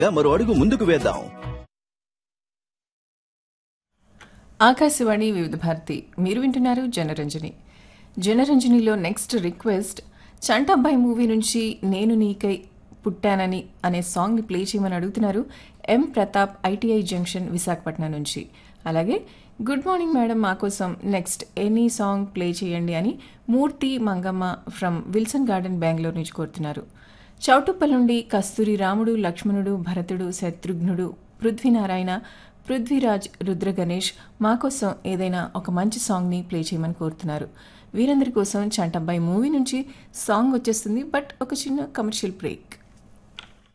మరో అడుగు ముందుకు వేద్దాం ఆకాశవాణి వివిధ భారతి మీరు వింటున్నారు జనరంజని జనరంజనిలో నెక్స్ట్ రిక్వెస్ట్ చంటబ్బాయి మూవీ నుంచి నేను నీకై పుట్టానని అనే సాంగ్ని ప్లే చేయమని అడుగుతున్నారు M Pratap ITI junction Visakhapatnam నుంచి అలాగే గుడ్ మార్నింగ్ మేడం మా కోసం నెక్స్ట్ ఎనీ సాంగ్ ప్లే చేయండి అని Murthy Mangamma from Wilson garden Bengaluru నుంచి కోరుతున్నారు చౌటుప్పల్ నుండి కస్తూరి రాముడు లక్ష్మణుడు భరతుడు శత్రుఘ్నుడు పృథ్వీనారాయణ పృథ్వీరాజ్ రుద్ర గణేష్ మా కోసం ఏదైనా ఒక మంచి సాంగ్ని ప్లే చేయమని కోరుతున్నారు వీరందరి కోసం చంటబ్బాయి మూవీ నుంచి సాంగ్ వచ్చేస్తుంది బట్ ఒక చిన్న కమర్షియల్ బ్రేక్